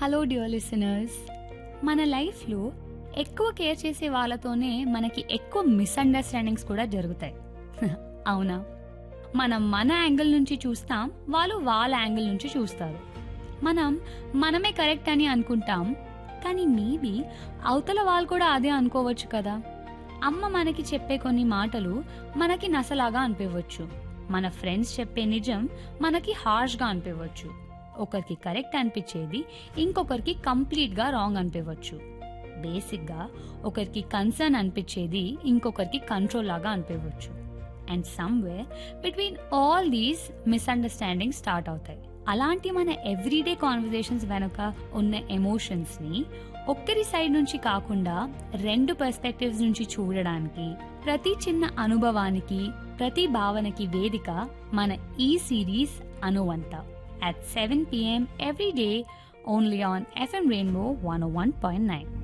Hello dear listeners మన లైఫ్లో ఎక్కువ కేర్ చేసే వాళ్ళతోనే మనకి ఎక్కువ మిస్అండర్స్టాండింగ్స్ కూడా జరుగుతాయి అవునా మనం మన యాంగిల్ నుంచి చూస్తాం వాళ్ళు వాళ్ళ యాంగిల్ నుంచి చూస్తారు మనం మనమే కరెక్ట్ అని అనుకుంటాం కానీ మేబీ అవతల వాళ్ళు కూడా అదే అనుకోవచ్చు కదా అమ్మ మనకి చెప్పే కొన్ని మాటలు మనకి నసలాగా అనిపించవచ్చు మన ఫ్రెండ్స్ చెప్పే నిజం మనకి హార్ష్గా అనిపించవచ్చు ఒకరికి కరెక్ట్ అనిపించేది ఇంకొకరికి కంప్లీట్గా రాంగ్ అనిపించవచ్చు బేసిక్గా ఒకరికి కన్సర్న్ అనిపించేది ఇంకొకరికి కంట్రోల్ లాగా అనిపించవచ్చు and somewhere between all these misunderstanding start అవుతాయి అలాంటి మన ఎవ్రీడే కాన్వర్జేషన్స్ వెనుక ఉన్న ఎమోషన్స్ ని ఒక్కరి సైడ్ నుంచి కాకుండా రెండు పర్స్పెక్టివ్స్ నుంచి చూడడానికి ప్రతి చిన్న అనుభవానికి ప్రతి భావనకి వేదిక మన ఈ సిరీస్ అనువంత at 7 p.m. every day only on FM Rainbow 101.9.